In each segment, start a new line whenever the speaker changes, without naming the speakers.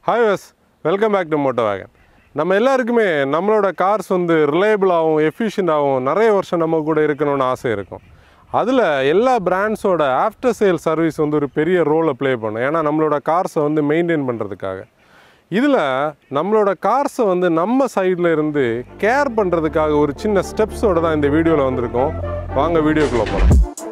hi guys welcome back to Moto Wagon நம்ம எல்லாருக்குமே நம்மளோட கார்ஸ் வந்து ரிலையபிளாகவும் எஃபிஷியண்டாகவும் நிறைய வருஷம் நம்ம கூட இருக்கணும்னு ஆசை இருக்கும் அதில் எல்லா பிராண்ட்ஸோட ஆஃப்டர் சேல் சர்வீஸ் வந்து ஒரு பெரிய ரோலை ப்ளே பண்ணும் ஏன்னா நம்மளோட கார்ஸை வந்து மெயின்டைன் பண்ணுறதுக்காக இதில் நம்மளோட கார்ஸை வந்து நம்ம சைடில் இருந்து கேர் பண்ணுறதுக்காக ஒரு சின்ன ஸ்டெப்ஸோட தான் இந்த வீடியோவில் வந்திருக்கோம் வாங்க வீடியோக்குள்ளே போகலாம்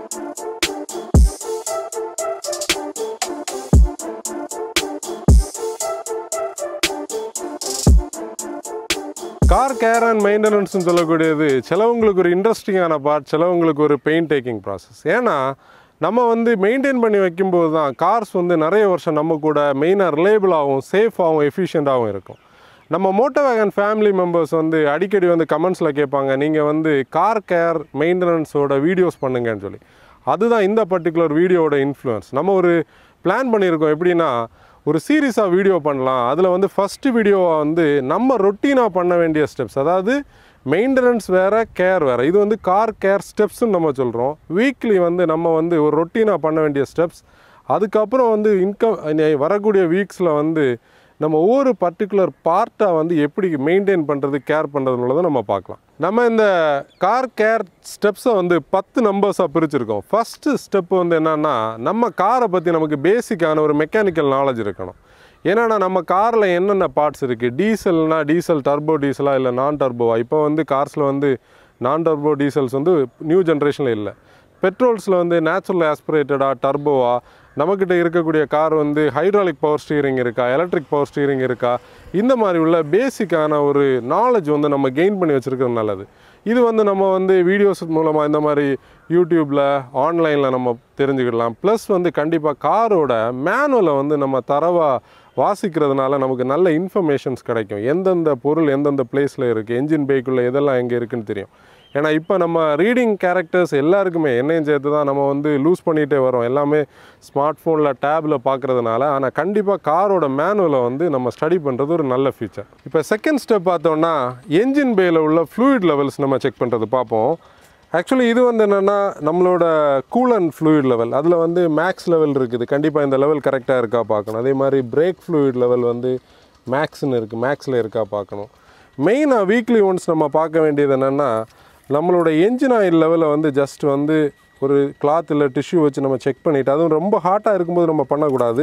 கார் கேர் அண்ட் மெயின்டெனன்ஸ்னு சொல்லக்கூடியது சிலவங்களுக்கு ஒரு இன்ட்ரெஸ்டிங்கான பார்ட் சிலவங்களுக்கு ஒரு பெயிண்ட் டேக்கிங் ப்ராசஸ் ஏன்னா நம்ம வந்து மெயின்டைன் பண்ணி வைக்கும்போது தான் கார்ஸ் வந்து நிறைய வருஷம் நம்ம கூட மெயினாக ரிலேபிளாகவும் சேஃபாகவும் எஃபிஷியண்ட்டாகவும் இருக்கும் நம்ம மோட்டோ வேகன் ஃபேமிலி மெம்பர்ஸ் வந்து அடிக்கடி வந்து கமெண்ட்ஸில் கேட்பாங்க நீங்கள் வந்து கார் கேர் மெயின்டெனன்ஸோட வீடியோஸ் பண்ணுங்கன்னு சொல்லி அதுதான் இந்த பர்டிகுலர் வீடியோவோட இன்ஃப்ளூயன்ஸ் நம்ம ஒரு பிளான் பண்ணியிருக்கோம் எப்படின்னா ஒரு சீரீஸாக வீடியோ பண்ணலாம் அதில் வந்து ஃபஸ்ட்டு வீடியோவை வந்து நம்ம ரொட்டீனாக பண்ண வேண்டிய ஸ்டெப்ஸ் அதாவது மெயின்டெனன்ஸ் வேறு கேர் வேறு இது வந்து கார் கேர் ஸ்டெப்ஸ்னு நம்ம சொல்கிறோம் வீக்லி வந்து நம்ம வந்து ஒரு ரொட்டீனாக பண்ண வேண்டிய ஸ்டெப்ஸ் அதுக்கப்புறம் வந்து இன்கம் வரக்கூடிய வீக்ஸில் வந்து நம்ம ஒவ்வொரு பர்டிகுலர் பார்ட்டாக வந்து எப்படி மெயின்டைன் பண்ணுறது கேர் பண்ணுறதுன்றதை நம்ம பார்க்கலாம் நம்ம இந்த கார் கேர் ஸ்டெப்ஸை வந்து பத்து நம்பர்ஸாக பிரிச்சிருக்கோம் ஃபஸ்ட்டு ஸ்டெப் வந்து என்னென்னா நம்ம காரை பற்றி நமக்கு பேசிக்கான ஒரு மெக்கானிக்கல் நாலேஜ் இருக்கணும் ஏன்னா நம்ம காரில் என்னென்ன பார்ட்ஸ் இருக்குது டீசல்னா டீசல் டர்போ டீசலா இல்லை நான் டர்போவா இப்போ வந்து கார்ஸில் வந்து நான் டர்போ டீசல்ஸ் வந்து நியூ ஜென்ரேஷனில் இல்லை பெட்ரோல்ஸில் வந்து நேச்சுரல் ஆஸ்பிரேட்டடா டர்போவா நம்மக்கிட்ட இருக்கக்கூடிய கார் வந்து ஹைட்ராலிக் பவர் ஸ்டீரிங் இருக்கா எலக்ட்ரிக் பவர் ஸ்டீரிங் இருக்கா இந்த மாதிரி உள்ள பேசிக்கான ஒரு நாலேஜ் வந்து நம்ம கெயின் பண்ணி வச்சுருக்கிறது நல்லது இது வந்து நம்ம வந்து வீடியோஸ் மூலமாக இந்த மாதிரி யூடியூப்பில் ஆன்லைனில் நம்ம தெரிஞ்சுக்கிடலாம் ப்ளஸ் வந்து கண்டிப்பாக காரோட மேனுவலை வந்து நம்ம தரவாக வாசிக்கிறதுனால நமக்கு நல்ல இன்ஃபர்மேஷன்ஸ் கிடைக்கும் எந்தெந்த பொருள் எந்தெந்த பிளேஸில் இருக்குது என்ஜின் பேக்குள்ளே எதெல்லாம் எங்கே இருக்குன்னு தெரியும் ஏன்னா இப்போ நம்ம ரீடிங் கேரக்டர்ஸ் எல்லாருக்குமே என்னையும் சேர்த்து தான் நம்ம வந்து லூஸ் பண்ணிகிட்டே வரோம் எல்லாமே ஸ்மார்ட் ஃபோனில் டேபில் பார்க்குறதுனால ஆனால் கண்டிப்பாக காரோட மேனுவலை வந்து நம்ம ஸ்டடி பண்ணுறது ஒரு நல்ல ஃபீச்சர் இப்போ செகண்ட் ஸ்டெப் பார்த்தோம்னா என்ஜின் பேயில் உள்ள ஃப்ளூயிட் லெவல்ஸ் நம்ம செக் பண்ணுறது பார்ப்போம் ஆக்சுவலி இது வந்து என்னென்னா நம்மளோட கூலன் ஃப்ளூயிட் லெவல் அதில் வந்து மேக்ஸ் லெவல் இருக்குது கண்டிப்பாக இந்த லெவல் கரெக்டாக இருக்கா பார்க்கணும் அதே மாதிரி பிரேக் ஃப்ளூயிட் லெவல் வந்து மேக்ஸ்னு இருக்குது மேக்ஸில் இருக்கா பார்க்கணும் மெயினாக வீக்லி ஒன்ஸ் நம்ம பார்க்க வேண்டியது என்னென்னா நம்மளோட என்ஜின் ஆயில் லெவலை வந்து ஜஸ்ட் வந்து ஒரு கிளாத் இல்லை டிஷ்யூ வச்சு நம்ம செக் பண்ணிவிட்டு அதுவும் ரொம்ப ஹாட்டாக இருக்கும்போது நம்ம பண்ணக்கூடாது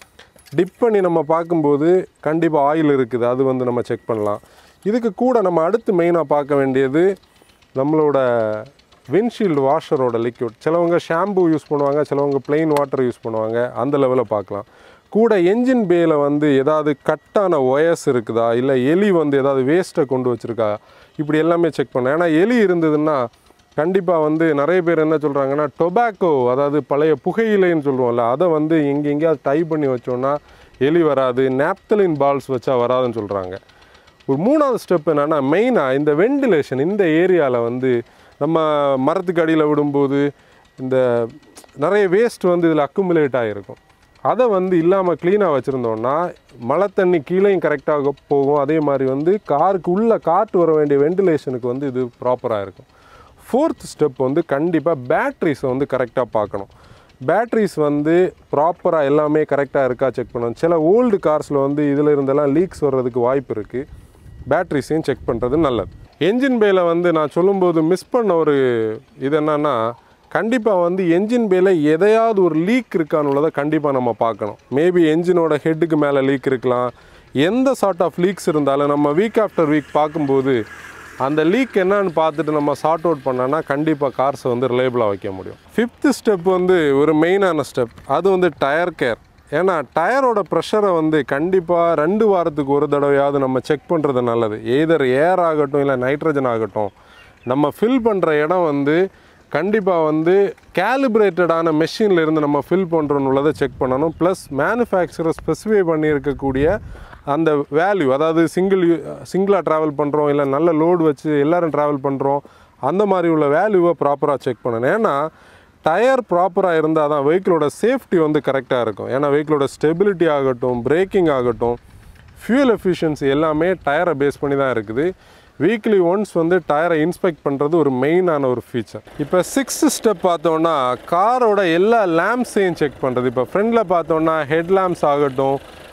டிப் பண்ணி நம்ம பார்க்கும்போது கண்டிப்பாக ஆயில் இருக்குது அது வந்து நம்ம செக் பண்ணலாம் இதுக்கு கூட நம்ம அடுத்து மெயினாக பார்க்க வேண்டியது நம்மளோட விண்ட்ஷீல்டு வாஷரோட லிக்விட் சிலவங்க ஷாம்பு யூஸ் பண்ணுவாங்க சிலவங்க பிளெயின் வாட்டர் யூஸ் பண்ணுவாங்க அந்த லெவலில் பார்க்கலாம் கூட என்ஜின் பேயில் வந்து ஏதாவது கட்டான ஒயர்ஸ் இருக்குதா இல்லை எலி வந்து ஏதாவது வேஸ்ட்டை கொண்டு வச்சுருக்கா இப்படி எல்லாமே செக் பண்ணேன் ஏன்னா எலி இருந்ததுன்னா கண்டிப்பாக வந்து நிறைய பேர் என்ன சொல்கிறாங்கன்னா டொபாக்கோ அதாவது பழைய புகையிலைன்னு சொல்லுவோம்ல அதை வந்து எங்கே எங்கேயாவது டை பண்ணி வச்சோன்னா எலி வராது நாப்தலின் பால்ஸ் வச்சா வராதுன்னு சொல்கிறாங்க ஒரு மூணாவது ஸ்டெப் என்னென்னா மெயினாக இந்த வெண்டிலேஷன் இந்த ஏரியாவில் வந்து நம்ம மரத்துக்கு அடியில் விடும்போது இந்த நிறைய வேஸ்ட் வந்து இதில் அக்குமுலேட் ஆகிருக்கும் அதை வந்து இல்லாமல் க்ளீனாக வச்சுருந்தோன்னா மழை தண்ணி கீழேயும் கரெக்டாக போகும் அதே மாதிரி வந்து காருக்கு உள்ளே காற்று வர வேண்டிய வெண்டிலேஷனுக்கு வந்து இது ப்ராப்பராக இருக்கும் ஃபோர்த் ஸ்டெப் வந்து கண்டிப்பாக பேட்ரிஸை வந்து கரெக்டாக பார்க்கணும் பேட்ரிஸ் வந்து ப்ராப்பராக எல்லாமே கரெக்டாக இருக்கா செக் பண்ணணும் சில ஓல்டு கார்ஸில் வந்து இதில் இருந்தெல்லாம் லீக்ஸ் வர்றதுக்கு வாய்ப்பு இருக்குது பேட்ரிஸையும் செக் பண்ணுறது நல்லது என்ஜின் பேயில் வந்து நான் சொல்லும்போது மிஸ் பண்ண ஒரு இது என்னென்னா கண்டிப்பாக வந்து என்ஜின் பேயில் எதையாவது ஒரு லீக் இருக்கான்னு உள்ளதை கண்டிப்பாக நம்ம பார்க்கணும் மேபி என்ஜினோட ஹெட்டுக்கு மேலே லீக் இருக்கலாம் எந்த சார்ட் ஆஃப் லீக்ஸ் இருந்தாலும் நம்ம வீக் ஆஃப்டர் வீக் பார்க்கும்போது அந்த லீக் என்னன்னு பார்த்துட்டு நம்ம சார்ட் அவுட் பண்ணோன்னா கண்டிப்பாக கார்ஸை வந்து ரிலேபிளாக வைக்க முடியும் ஃபிஃப்த்து ஸ்டெப் வந்து ஒரு மெயினான ஸ்டெப் அது வந்து டயர் கேர் ஏன்னா டயரோட ப்ரெஷரை வந்து கண்டிப்பாக ரெண்டு வாரத்துக்கு ஒரு தடவையாவது நம்ம செக் பண்ணுறது நல்லது எய்தர் ஏர் ஆகட்டும் இல்லை நைட்ரஜன் ஆகட்டும் நம்ம ஃபில் பண்ணுற இடம் வந்து கண்டிப்பாக வந்து கேலிப்ரேட்டடான மெஷினில் இருந்து நம்ம ஃபில் பண்ணுறோன்னு உள்ளதை செக் பண்ணணும் ப்ளஸ் மேனுஃபேக்சரர் ஸ்பெசிஃபை பண்ணியிருக்கக்கூடிய அந்த வேல்யூ அதாவது சிங்கிள் சிங்கிளாக ட்ராவல் பண்ணுறோம் இல்லை நல்ல லோடு வச்சு எல்லோரும் ட்ராவல் பண்ணுறோம் அந்த மாதிரி உள்ள வேல்யூவை ப்ராப்பராக செக் பண்ணணும் ஏன்னா டயர் ப்ராப்பராக இருந்தால் தான் வெஹிக்கிளோட சேஃப்டி வந்து கரெக்டாக இருக்கும் ஏன்னா வெஹிக்கிளோட ஸ்டெபிலிட்டி ஆகட்டும் பிரேக்கிங் ஆகட்டும் ஃபியூல் எஃபிஷியன்சி எல்லாமே டயரை பேஸ் பண்ணி தான் இருக்குது வீக்லி ஒன்ஸ் வந்து டயரை இன்ஸ்பெக்ட் பண்ணுறது ஒரு மெயினான ஒரு ஃபீச்சர் இப்போ சிக்ஸ்த் ஸ்டெப் பார்த்தோன்னா காரோட எல்லா லேம்ப்ஸையும் செக் பண்ணுறது இப்போ ஃப்ரண்டில் பார்த்தோன்னா ஹெட் லேம்ப்ஸ் ஆகட்டும்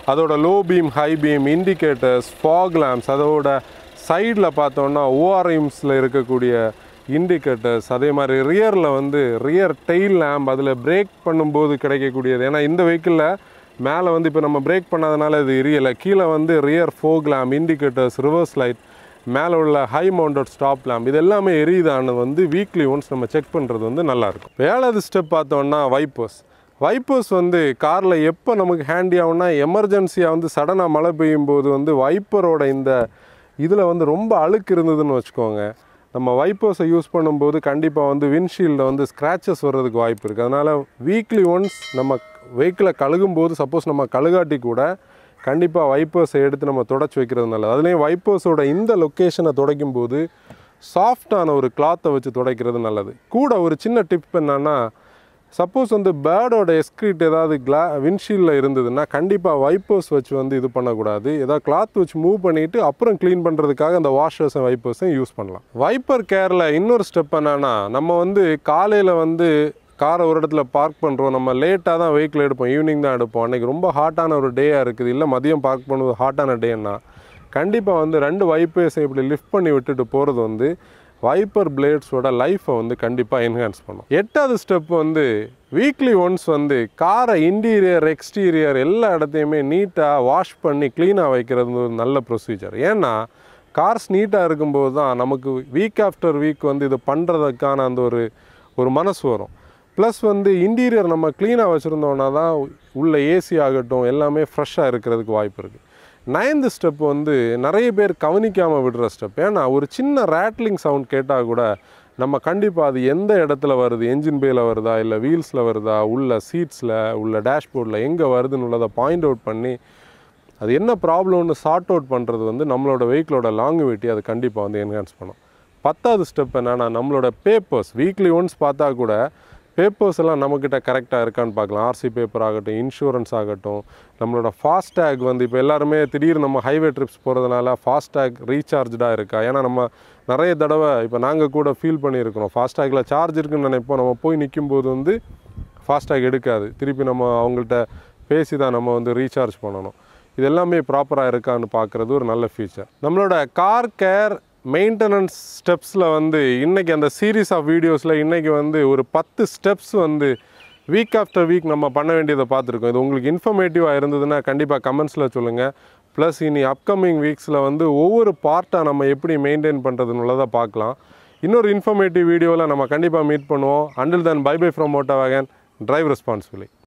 அதோட low beam high beam indicators fog lamps அதோட சைடில் பார்த்தோன்னா ஓஆர்எம்ஸில் இருக்கக்கூடிய இண்டிகேட்டர்ஸ் அதே மாதிரி ரியரில் வந்து ரியர் டெயில் லேம்ப் அதில் பிரேக் பண்ணும்போது கிடைக்கக்கூடியது ஏன்னா இந்த வெஹிக்கிளில் மேலே வந்து இப்போ நம்ம பிரேக் பண்ணாதனால இது எரியலை கீழே வந்து rear fog lamp indicators reverse light மேலே உள்ள ஹை மவுண்டட் ஸ்டாப் லேம்ப் இது எல்லாமே எரியுதான்னு வந்து வீக்லி ஒன்ஸ் நம்ம செக் பண்ணுறது வந்து நல்லாயிருக்கும் ஏழாவது ஸ்டெப் பார்த்தோன்னா வைப்பர்ஸ் வைப்பர்ஸ் வந்து காரில் எப்போ நமக்கு ஹேண்டி ஆகும்னா எமர்ஜென்சியாக வந்து சடனாக மழை பெய்யும் போது வந்து வைப்பரோட இந்த இதில் வந்து ரொம்ப அழுக்கு இருந்ததுன்னு வச்சுக்கோங்க நம்ம வைப்பர்ஸை யூஸ் பண்ணும்போது கண்டிப்பாக வந்து விண்ட்ஷீல்டில் வந்து ஸ்க்ராச்சஸ் வர்றதுக்கு வாய்ப்பு இருக்குது அதனால் வீக்லி ஒன்ஸ் நம்ம வெஹிக்கிளை கழுகும் போது சப்போஸ் நம்ம கழுகாட்டி கூட கண்டிப்பாக வைப்பர்ஸை எடுத்து நம்ம தொடச்சி வைக்கிறது நல்லது அதுலேயும் வைப்பர்ஸோட இந்த லொக்கேஷனை துடைக்கும் போது சாஃப்டான ஒரு கிளாத்தை வச்சு துடைக்கிறது நல்லது கூட ஒரு சின்ன டிப் என்னன்னா சப்போஸ் வந்து பேர்டோட எஸ்க்ரீட் ஏதாவது கிளா விண்ட்ஷீல்டில் இருந்ததுன்னா கண்டிப்பாக வைப்பர்ஸ் வச்சு வந்து இது பண்ணக்கூடாது ஏதாவது கிளாத் வச்சு மூவ் பண்ணிவிட்டு அப்புறம் க்ளீன் பண்ணுறதுக்காக அந்த வாஷர்ஸும் வைப்பர்ஸும் யூஸ் பண்ணலாம் வைப்பர் கேரில் இன்னொரு ஸ்டெப் என்னன்னா நம்ம வந்து காலையில் வந்து காரை ஒரு இடத்துல பார்க் பண்ணுறோம் நம்ம லேட்டாக தான் வெஹிக்கிள் எடுப்போம் ஈவினிங் தான் எடுப்போம் அன்றைக்கி ரொம்ப ஹாட்டான ஒரு டேயாக இருக்குது இல்லை மதியம் பார்க் பண்ணுவது ஹாட்டான டேன்னா கண்டிப்பாக வந்து ரெண்டு வைப்பர்ஸை இப்படி லிஃப்ட் பண்ணி விட்டுட்டு போகிறது வந்து வைப்பர் பிளேட்ஸோட லைஃப்பை வந்து கண்டிப்பாக என்ஹான்ஸ் பண்ணும் எட்டாவது ஸ்டெப் வந்து வீக்லி ஒன்ஸ் வந்து காரை இன்டீரியர் எக்ஸ்டீரியர் எல்லா இடத்தையுமே நீட்டாக வாஷ் பண்ணி க்ளீனாக வைக்கிறது ஒரு நல்ல ப்ரொசீஜர் ஏன்னா கார்ஸ் நீட்டாக இருக்கும்போது தான் நமக்கு வீக் ஆஃப்டர் வீக் வந்து இது பண்ணுறதுக்கான அந்த ஒரு ஒரு மனசு வரும் ப்ளஸ் வந்து இன்டீரியர் நம்ம க்ளீனாக வச்சுருந்தோன்னா தான் உள்ள ஏசி ஆகட்டும் எல்லாமே ஃப்ரெஷ்ஷாக இருக்கிறதுக்கு வாய்ப்பு இருக்குது நைன்த் ஸ்டெப் வந்து நிறைய பேர் கவனிக்காமல் விடுற ஸ்டெப் ஏன்னா ஒரு சின்ன ரேட்லிங் சவுண்ட் கேட்டால் கூட நம்ம கண்டிப்பாக அது எந்த இடத்துல வருது என்ஜின் பேயில் வருதா இல்லை வீல்ஸில் வருதா உள்ள சீட்ஸில் உள்ள டேஷ்போர்டில் எங்கே வருதுன்னு உள்ளதை பாயிண்ட் அவுட் பண்ணி அது என்ன ப்ராப்ளம்னு சார்ட் அவுட் பண்ணுறது வந்து நம்மளோட வெஹிக்கிளோட லாங்குவிட்டி அது கண்டிப்பாக வந்து என்ஹான்ஸ் பண்ணும் பத்தாவது ஸ்டெப் என்னன்னா நம்மளோட பேப்பர்ஸ் வீக்லி ஒன்ஸ் பார்த்தா கூட பேப்பர்ஸ் எல்லாம் நம்மக்கிட்ட கரெக்டாக இருக்கான்னு பார்க்கலாம் ஆர்சி பேப்பர் ஆகட்டும் இன்சூரன்ஸ் ஆகட்டும் நம்மளோட ஃபாஸ்டேக் வந்து இப்போ எல்லாருமே திடீர்னு நம்ம ஹைவே ட்ரிப்ஸ் போகிறதுனால ஃபாஸ்டேக் ரீசார்ஜாக இருக்கா ஏன்னா நம்ம நிறைய தடவை இப்போ நாங்கள் கூட ஃபீல் பண்ணியிருக்கிறோம் ஃபாஸ்டேக்கில் சார்ஜ் இருக்குன்னு நினைப்போம் நம்ம போய் நிற்கும் போது வந்து ஃபாஸ்டேக் எடுக்காது திருப்பி நம்ம அவங்கள்ட்ட பேசி தான் நம்ம வந்து ரீசார்ஜ் பண்ணணும் இது எல்லாமே ப்ராப்பராக இருக்கான்னு பார்க்குறது ஒரு நல்ல ஃபீச்சர் நம்மளோட கார் கேர் மெயின்டெனன்ஸ் ஸ்டெப்ஸில் வந்து இன்றைக்கி அந்த சீரீஸ் ஆஃப் வீடியோஸில் இன்றைக்கி வந்து ஒரு பத்து ஸ்டெப்ஸ் வந்து வீக் ஆஃப்டர் வீக் நம்ம பண்ண வேண்டியதை பார்த்துருக்கோம் இது உங்களுக்கு இன்ஃபர்மேட்டிவாக இருந்ததுன்னா கண்டிப்பாக கமெண்ட்ஸில் சொல்லுங்கள் ப்ளஸ் இனி அப்கமிங் வீக்ஸில் வந்து ஒவ்வொரு பார்ட்டாக நம்ம எப்படி மெயின்டைன் பண்ணுறதுன்னு பார்க்கலாம் இன்னொரு இன்ஃபர்மேட்டிவ் வீடியோவில் நம்ம கண்டிப்பாக மீட் பண்ணுவோம் until then bye bye from Moto Wagon drive responsibly